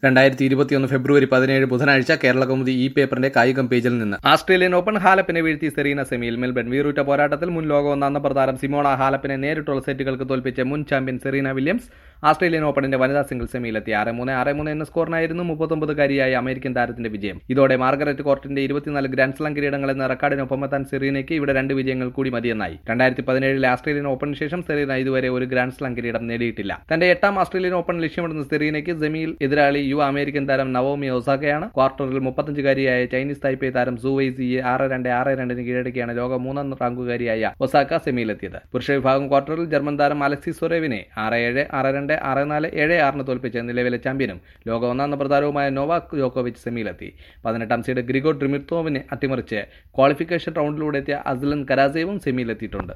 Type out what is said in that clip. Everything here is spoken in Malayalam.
രണ്ടായിരത്തി ഇരുപത്തിയൊന്ന് ഫെബ്രുവരി പതിനേഴ് ബുധനാഴ്ച കേരള കൗമുദി ഈ പേപ്പറിന്റെ കായികം പേജിൽ നിന്ന് ആസ്ട്രേലിയൻ ഓപ്പൺ ഹാലപ്പിനെ വീഴ്ത്തി സെറീന സെമിയിൽ മെൽബൺ വീറുറ്റ പോരാട്ടത്തിൽ മുൻ ലോക ഒന്നാം നമ്പർ താരം സിമോണ ഹാലപ്പിനെ നേരിട്ടുള്ള സെറ്റുകൾക്ക് തോൽപ്പിച്ച മുൻ ചാമ്പ്യൻ സെറീന വില്യംസ് ആസ്ട്രേലിയൻ ഓപ്പണിന്റെ വനിതാ സിംഗിൾ സെമിയിലെത്തി ആറ് മൂന്ന് ആറ് മൂന്ന് എന്ന സ്കോറിനായിരുന്നു മുപ്പത്തൊമ്പതുകാരിയായ അമേരിക്കൻ താരത്തിന്റെ വിജയം ഇതോടെ മാർഗരറ്റ് കോർട്ടിന്റെ ഇരുപത്തിനാല് ഗ്രാൻഡ് സ്ലാം കിരീടങ്ങൾ എന്ന റെക്കോർഡിനൊപ്പം എത്താൻ സെറീനയ്ക്ക് ഇവിടെ രണ്ട് വിജയങ്ങൾ കൂടി മതിയെന്നായി രണ്ടായിരത്തി പതിനേഴിലെ ആസ്ട്രേലിയൻ ഓപ്പണിന് ശേഷം സെറീന ഇതുവരെ ഒരു ഗ്രാൻഡ് സ്ലാം കിരീടം നേടിയിട്ടില്ല തന്റെ എട്ടാം ആസ്ട്രേലിയൻ ഓപ്പൺ ലക്ഷ്യമിടുന്ന സെറീനയ്ക്ക് സെമിയിൽ എതിരാളി യുവ അമേരിക്കൻ താരം നവോമി ഒസാക്കയാണ് ക്വാർട്ടറിൽ മുപ്പത്തഞ്ചുകാരിയായ ചൈനീസ് തായ്പേ താരം സൂവൈസിയെ ആറ് രണ്ട് ആറ് രണ്ടിന് കീഴടക്കിയാണ് ലോക മൂന്നാം റാങ്കുകാരിയായ ഒസാക്ക സെമിയിലെത്തിയത് പുരുഷ വിഭാഗം ക്വാർട്ടറിൽ ജർമ്മൻ താരം അലക്സി സൊറേവിനെ ആറ് ഏഴ് ആറ് രണ്ട് ആറ് നാല് ഏഴ് ആറിന് തോൽപ്പിച്ച് നിലവിലെ ചാമ്പ്യനും ലോക ഒന്നാം നമ്പർ താരവുമായ നോവാക് ജോക്കോവിച്ച് സെമിയിലെത്തി പതിനെട്ടാം സീഡ് ഗ്രിഗോ ഡ്രിമിർത്തോവിനെ അട്ടിമറിച്ച് ക്വാളിഫിക്കേഷൻ റൗണ്ടിലൂടെ എത്തിയ അസ്ലൻ കരാസേവും സെമിയിലെത്തിയിട്ടുണ്ട്